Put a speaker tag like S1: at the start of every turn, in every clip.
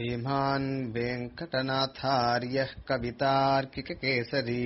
S1: श्रीमान् वेङ्कटनाथार्यः कवितार्किककेसरी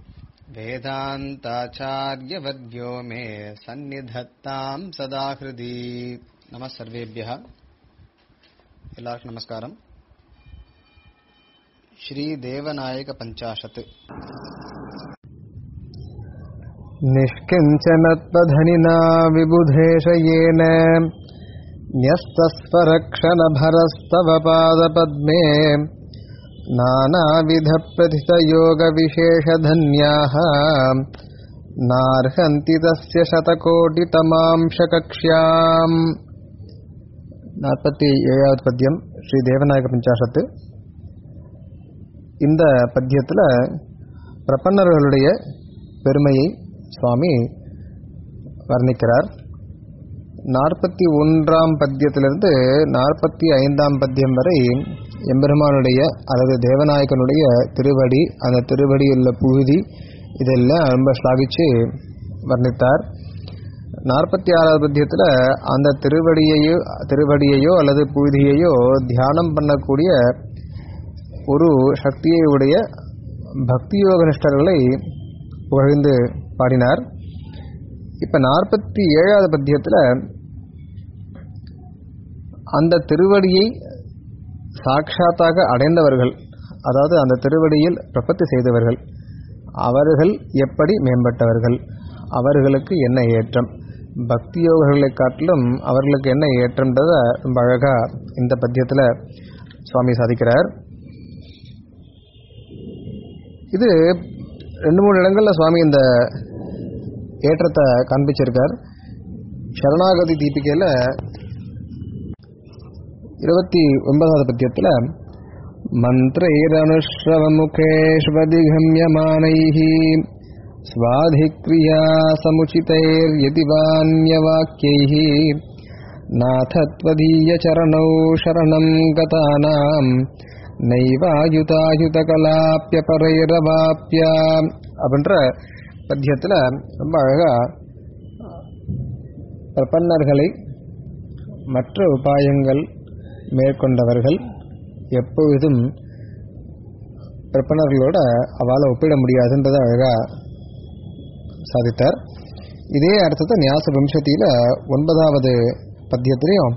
S1: वेदान्ताचार्यवर्यो मे सन्निधत्ताम् सदा हृदि नमः सर्वेभ्यः எல்லாருக்கும் நமஸ்காரம் ஸ்ரீ தேவநாயக பஞ்சாஷத்
S2: निष्किञ्चनत्वधनिना विबुधेशयेन न्यस्तस्वरक्षणभरस्तव पादपद्मे नानाविधप्रथितयोगविशेषधन्याः नार्हन्ति तस्य शतकोटितमांशकक्ष्याम् நாற்பத்தி ஏழாவது பத்தியம் ஸ்ரீ தேவநாயக பஞ்சாசத்து இந்த பத்தியத்தில் பிரபன்னர்களுடைய பெருமையை சுவாமி வர்ணிக்கிறார் நாற்பத்தி ஒன்றாம் பத்தியத்திலிருந்து நாற்பத்தி ஐந்தாம் பத்தியம் வரை எம்பெருமானுடைய அல்லது தேவநாயகனுடைய திருவடி அந்த திருவடியுள்ள புழுதி இதெல்லாம் ரொம்ப ஸ்லாகிச்சு வர்ணித்தார் நாற்பத்தி ஆறாவது பத்தியத்தில் அந்த திருவடியையோ திருவடியையோ அல்லது புழுதியையோ தியானம் பண்ணக்கூடிய ஒரு சக்தியை உடைய பக்தியோக நிஷ்டர்களை புகழ்ந்து பாடினார் இப்ப நாற்பத்தி ஏழாவது பத்தியத்தில் அந்த திருவடியை சாட்சாத்தாக அடைந்தவர்கள் அதாவது அந்த திருவடியில் பிரபத்தி செய்தவர்கள் அவர்கள் எப்படி மேம்பட்டவர்கள் அவர்களுக்கு என்ன ஏற்றம் பக்தி யோகர்களை காட்டிலும் அவர்களுக்கு என்ன ஏற்றம்ன்றத ரொம்ப அழகா இந்த பத்தியத்தில் சுவாமி சாதிக்கிறார் இது ரெண்டு மூணு இடங்கள்ல சுவாமி இந்த ஏற்றத்தை காண்பிச்சிருக்கார் சரணாகதி தீபிகையில் இருபத்தி ஒன்பதாவது பத்தியத்தில் मन्त्रैरनुश्रवमुखेष्वधिगम्यमानैः स्वाधिक्रिया समुचितैर्यदि वान्यवाक्यैः नाथ त्वदीयचरणौ शरणम् गतानाम् நைவாயுதாயுதகலாப்பியபரைரவாப்பிய அப்படின்ற பத்தியத்தில் ரொம்ப அழகா பிரபன்னர்களை மற்ற உபாயங்கள் மேற்கொண்டவர்கள் எப்பொழுதும் பிரப்பனர்களோட அவளை ஒப்பிட முடியாதுன்றதை அழகா சாதித்தார் இதே அர்த்தத்தை நியாச வம்சத்தியில ஒன்பதாவது பத்தியத்திலையும்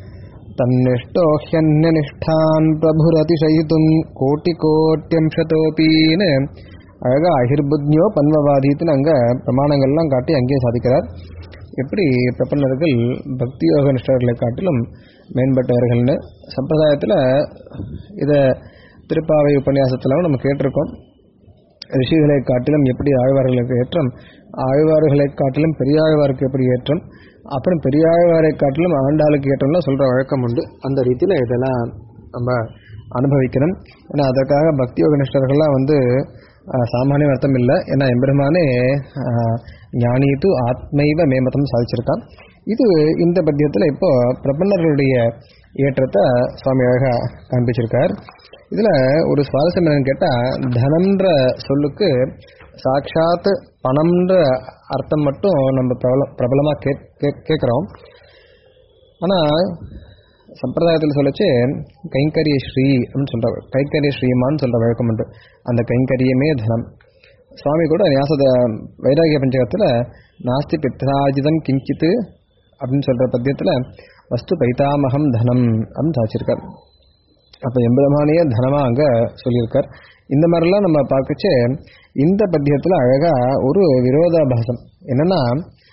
S2: தன்னிஷ்டோஹ்யன்யனிஷ்டான் பிரபுரதிசயித்தும் கோட்டி கோட்டியம்சத்தோப்பின்னு அழகா அகிர்புத்னியோ பன்மவாதித்துன்னு அங்க பிரமாணங்கள்லாம் காட்டி அங்கேயே சாதிக்கிறார் எப்படி பிரபன்னர்கள் பக்தி யோக நிஷ்டர்களை காட்டிலும் மேம்பட்டவர்கள்னு சம்பிரதாயத்தில் இதை திருப்பாவை உபன்யாசத்தில் நம்ம கேட்டிருக்கோம் ரிஷிகளை காட்டிலும் எப்படி ஆழ்வார்களுக்கு ஏற்றம் ஆழ்வார்களை காட்டிலும் பெரியாழ்வாருக்கு எப்படி ஏற்றம் அப்புறம் பெரியாழ்வாரை காட்டிலும் ஆண்டாளுக்கு ஏற்றம்லாம் சொல்கிற வழக்கம் உண்டு அந்த ரீதியில் இதெல்லாம் நம்ம அனுபவிக்கணும் ஏன்னா அதற்காக பக்தி யோக நிஷ்டர்கள்லாம் வந்து சாமானிய அர்த்தம் இல்லை ஏன்னா எம்பெருமானே ஞானித்து ஆத்மைவ மேமதம் சாதிச்சிருக்கான் இது இந்த பத்தியத்தில் இப்போ பிரபன்னர்களுடைய ஏற்றத்தை சுவாமி அழகா காண்பிச்சிருக்கார் இதில் ஒரு சுவாரஸ்யம் என்னன்னு கேட்டால் தனம்ன்ற சொல்லுக்கு சாட்சாத் பணம்ன்ற அர்த்தம் மட்டும் நம்ம பிரபல பிரபலமாக கே கேட்குறோம் ஆனால் சம்பிரதாயத்தில் சொல்லச்சு கைங்கரிய ஸ்ரீ அப்படின்னு சொல்ற கைங்கரிய ஸ்ரீமான்னு சொல்ற வழக்கம் உண்டு அந்த கைங்கரியமே தனம் சுவாமி கூட ஞாசத வைராகிய பஞ்சகத்தில் நாஸ்தி பித்ராஜிதம் கிஞ்சித்து அப்படின்னு சொல்ற பத்தியத்தில் வஸ்து பைதாமகம் தனம் அப்படின்னு சாச்சிருக்கார் அப்போ எம்பெருமானிய தனமாக அங்கே சொல்லியிருக்கார் இந்த மாதிரிலாம் நம்ம பார்க்கச்சு இந்த பத்தியத்தில் அழகா ஒரு விரோதாபாசம் என்னன்னா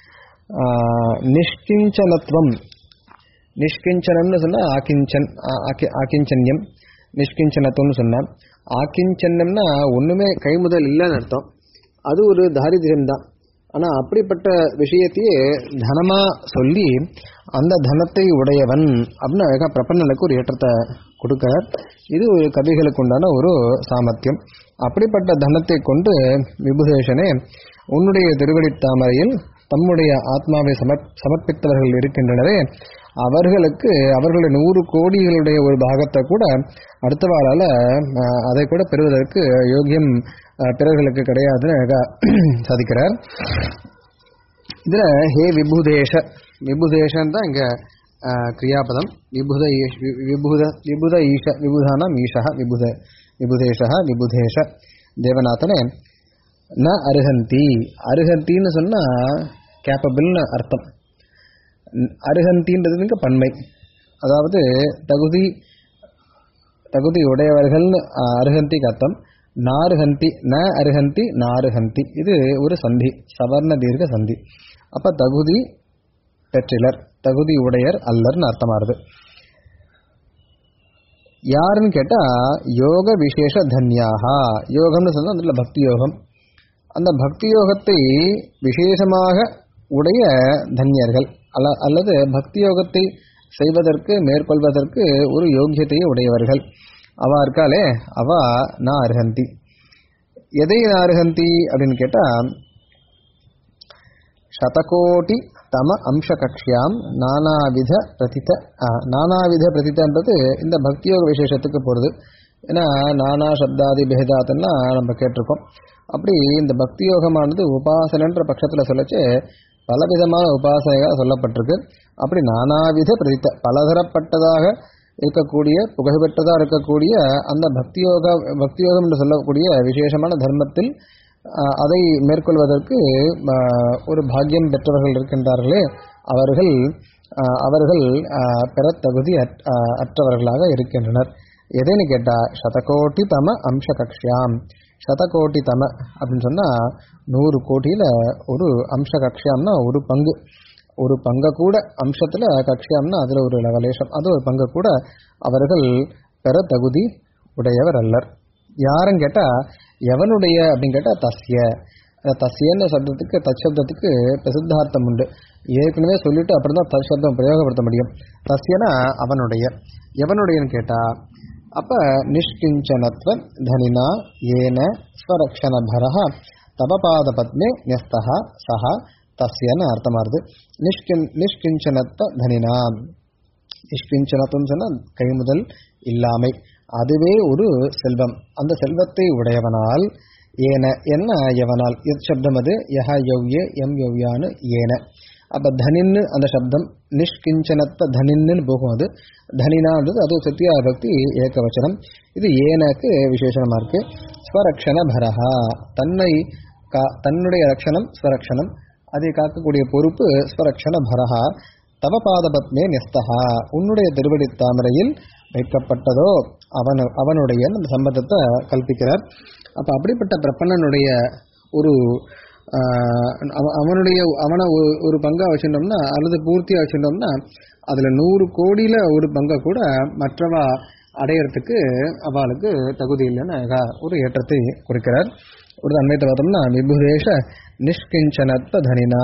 S2: நிஷ்கிஞ்சனத்துவம் நிஷ்கிஞ்சனம்னு சொன்னால் ஆக்கிஞ்சன் ஆக்கிஞ்சன்யம் நிஷ்கிஞ்சனத்துவம்னு சொன்னால் ஆக்கிஞ்சன்யம்னா ஒன்றுமே கைமுதல் இல்லைன்னு அர்த்தம் அது ஒரு தாரிதிரம் தான் ஆனால் அப்படிப்பட்ட விஷயத்தையே தனமாக சொல்லி அந்த தனத்தை உடையவன் அப்படின்னு அழகாக பிரபன்னனுக்கு ஒரு ஏற்றத்தை கொடுக்கிறார் இது ஒரு கவிகளுக்கு உண்டான ஒரு சாமர்த்தியம் அப்படிப்பட்ட தனத்தை கொண்டு விபுதேஷனே உன்னுடைய திருவடி தாமரையில் தம்முடைய ஆத்மாவை சமர் சமர்ப்பித்தவர்கள் இருக்கின்றனரே அவர்களுக்கு அவர்களுடைய நூறு கோடிகளுடைய ஒரு பாகத்தை கூட அடுத்த வாரால அதை கூட பெறுவதற்கு யோகியம் பிறர்களுக்கு கிடையாதுன்னு அழகா சாதிக்கிறார் இதுல ஹே விபுதேஷ விபுதேஷன் தான் இங்க ஆஹ், கிரியாபதம் விபுத ஈஷ்- வி- விபுத விபுத ஈஷ விபுதானாம் ஈஷா விபுத விபுதேஷ விபுதேஷ தேவநாதனே ந அருகந்தி அருகந்தின்னு சொன்னா கேப்பபிள்னு அர்த்தம் ந- அருகந்தின்றதுக்கு பன்மை அதாவது தகுதி தகுதி உடையவர்கள்னு ஆஹ், அருகந்திக்கு அர்த்தம் நாருகந்தி ந அருகந்தி நாருகந்தி இது ஒரு சந்தி சவர்ண தீர்க்க சந்தி அப்ப தகுதி பெற்றிலர் தகுதி உடையர் அல்லர்னு அர்த்தமாறுது யாருன்னு கேட்டா யோக விசேஷ தன்யாகா யோகம்னு சொன்னா அதுல பக்தி யோகம் அந்த பக்தி யோகத்தை விசேஷமாக உடைய தன்யர்கள் அல்ல அல்லது பக்தி யோகத்தை செய்வதற்கு மேற்கொள்வதற்கு ஒரு யோக்கியத்தையே உடையவர்கள் அவ இருக்காளே அவ நான் அருகந்தி எதை நான் அருகந்தி அப்படின்னு கேட்டா சதகோட்டி தம அம்ச கக்ஷியாம் நானாவித பிரதித ஆ, நானாவித பிரதிதன்றது இந்த பக்தியோக விசேஷத்துக்கு போகிறது ஏன்னா நானா சப்தாதி பேதாத்தன்னா நம்ம கேட்டிருக்கோம் அப்படி இந்த பக்தி யோகமானது உபாசனன்ற பட்சத்தில் சொல்லச்சு பலவிதமான உபாசனைகள் சொல்லப்பட்டிருக்கு அப்படி நானாவித பிரதித்த பலதரப்பட்டதாக இருக்கக்கூடிய புகழ்பெற்றதாக இருக்கக்கூடிய அந்த பக்தியோக பக்தியோகம் என்று சொல்லக்கூடிய விசேஷமான தர்மத்தில் ஆஹ், அதை மேற்கொள்வதற்கு ஆஹ், ஒரு பாக்கியம் பெற்றவர்கள் இருக்கின்றார்களே அவர்கள் ஆஹ், அவர்கள் ஆஹ், பெறத் தகுதி அற்- ஆஹ், அற்றவர்களாக இருக்கின்றனர் எதைன்னு கேட்டா சதகோட்டி தம அம்ச கக்ஷியாம் சதகோட்டி தம அப்படின்னு சொன்னா நூறு கோட்டியில ஒரு அம்ச கக்ஷியாம்னா ஒரு பங்கு ஒரு பங்கை கூட அம்சத்துல கக்ஷியாம்னா அதுல ஒரு லவலேஷம் அது ஒரு பங்கை கூட அவர்கள் பெற தகுதி உடையவர் அல்லர் யாருன்னு கேட்டா எவனுடைய அப்படின்னு கேட்டா தஸ்ய அந்த தஸ்யன்ற சப்தத்துக்கு தச்சப்தத்துக்கு பிரசித்தார்த்தம் உண்டு ஏற்கனவே சொல்லிட்டு அப்புறம் தான் தச்சப்தம் பிரயோகப்படுத்த முடியும் தஸ்யனா அவனுடைய எவனுடையன்னு கேட்டா அப்ப நிஷ்கிஞ்சனத்வ தனினா ஏன ஸ்வரக்ஷண பரஹ தபபாத பத்மே ன்யஸ்தஹ சஹ தஸ்யன்னு அர்த்தமாறுது நிஷ்கின் நிஷ்கிஞ்சனத்வ தனினா நிஷ்கிஞ்சனத்துவம் சொன்னா கை முதல் இல்லாமை அதுவே ஒரு செல்வம் அந்த செல்வத்தை உடையவனால் ஏன என்ன எவனால் எத் சப்தம் அது யஹ யௌயே எம் யௌயான்னு ஏன அப்ப தனின்னு அந்த சப்தம் நிஷ்கிஞ்சனத்த தனின்னு போகும் அது தனினான்றது அது சத்தியா பக்தி ஏகவச்சனம் இது ஏனக்கு விசேஷணமா இருக்கு ஸ்வரக்ஷண பரஹா தன்னை கா- தன்னுடைய ரக்ஷணம் ஸ்வரக்ஷணம் அதை காக்கக்கூடிய பொறுப்பு ஸ்வரக்ஷண பரஹா தவ பாதபத்மே நெஸ்தஹா உன்னுடைய திருவடி தாமரையில் வைக்கப்பட்டதோ அவன் அவனுடைய அந்த சம்பந்தத்தை கல்பிக்கிறார் அப்ப அப்படிப்பட்ட பிரபன்னனுடைய ஒரு ஆஹ், அவ- அவனுடைய அவனை ஒரு- ஒரு பங்கா வச்சிருந்தோம்னா அல்லது பூர்த்தியா வச்சிருந்தோம்னா அதுல நூறு கோடியில ஒரு பங்கை கூட மற்றவா அடையறதுக்கு அவளுக்கு தகுதி இல்லைன்னு அழகா ஒரு ஏற்றத்தை குறிக்கிறார் ஒரு அன்மையத்தை பார்த்தோம்னா விபுதேஷ நிஷ்கிஞ்சனத்வ தனினா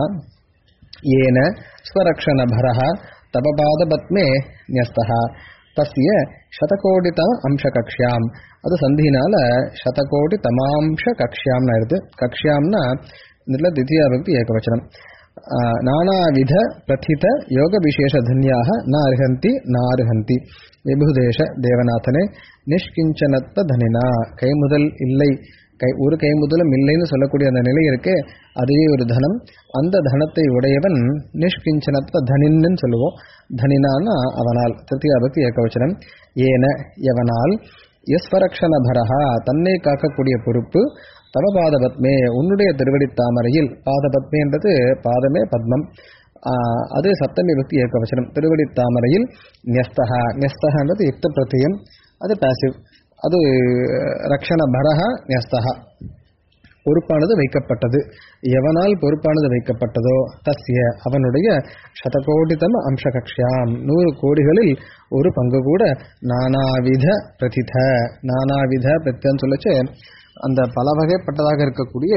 S2: येन स्वरक्षणभरः तव पादपद्मे न्यस्तः தஸ்ய சதகோடிதம அம்ச கக்ஷியாம் அது சந்தினால சதகோடி தமாம்ச கக்ஷியாம்னு ஆயிருது கக்ஷியாம்னா இதுல தித்தியா பக்தி ஏகவச்சனம் ஆஹ், நானாவித பிரதித யோக விசேஷ தன்யாக ந அர்ஹந்தி நார்ஹந்தி விபுதேஷ தேவநாதனே நிஷ்கிஞ்சனத்வ தனினா கைமுதல் இல்லை கை ஒரு கை முதலும் இல்லைன்னு சொல்லக்கூடிய அந்த நிலை இருக்கே அதுவே ஒரு தனம் அந்த தனத்தை உடையவன் நிஷ்கிஞ்சனத்வ தனின்னு சொல்லுவோம் தனினான்னா அவனால் திருத்தியா பக்தி ஏகவச்சனம் ஏன எவனால் எஸ்வரக்ஷண பரஹா தன்னை காக்கக்கூடிய பொறுப்பு தவ பாதபத்மே உன்னுடைய திருவடி தாமரையில் பாதபத்மே என்றது பாதமே பத்மம் ஆஹ், அது சப்தமி பக்தி ஏகவச்சனம் திருவடி தாமரையில் ன்யஸ்தகா ன்யஸ்தகான்றது யுக்த பிரத்தியம் அது பாசிவ் அது ரக்ஷண பரஹ ன்யஸ்தகா பொறுப்பானது வைக்கப்பட்டது எவனால் பொறுப்பானது வைக்கப்பட்டதோ தஸ்ய அவனுடைய சதகோடிதம அம்ச கக்ஷாம் நூறு கோடிகளில் ஒரு பங்கு கூட நானாவித பிரதித நானாவித பிரத்தின்னு சொல்லச்சு அந்த பல வகைப்பட்டதாக இருக்கக்கூடிய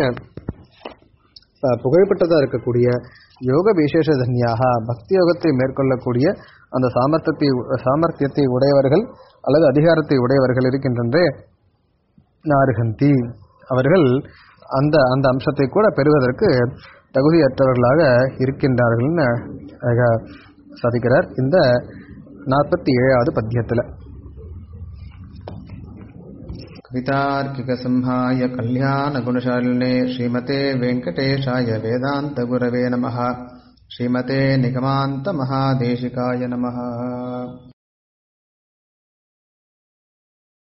S2: அஹ், புகழ்பெற்றதாக இருக்கக்கூடிய யோக விசேஷ தன்யாக பக்தி யோகத்தை மேற்கொள்ளக்கூடிய அந்த சாமர்த்தியத்தை சாமர்த்தியத்தை உடையவர்கள் அல்லது அதிகாரத்தை உடையவர்கள் இருக்கின்றன்றே நாருகந்தி அவர்கள் அந்த அந்த அம்சத்தை கூட பெறுவதற்கு தகுதியற்றவர்களாக இருக்கின்றார்கள்னு அழகா சாதிக்கிறார் இந்த நாற்பத்தி ஏழாவது பத்தியத்தில்
S1: कवितार्किकसंहाय कल्याणगुणशालिने श्रीमते वेङ्कटेशाय वेदान्तगुरवे नमः श्रीमते निगमान्तमहादेशिकाय नमः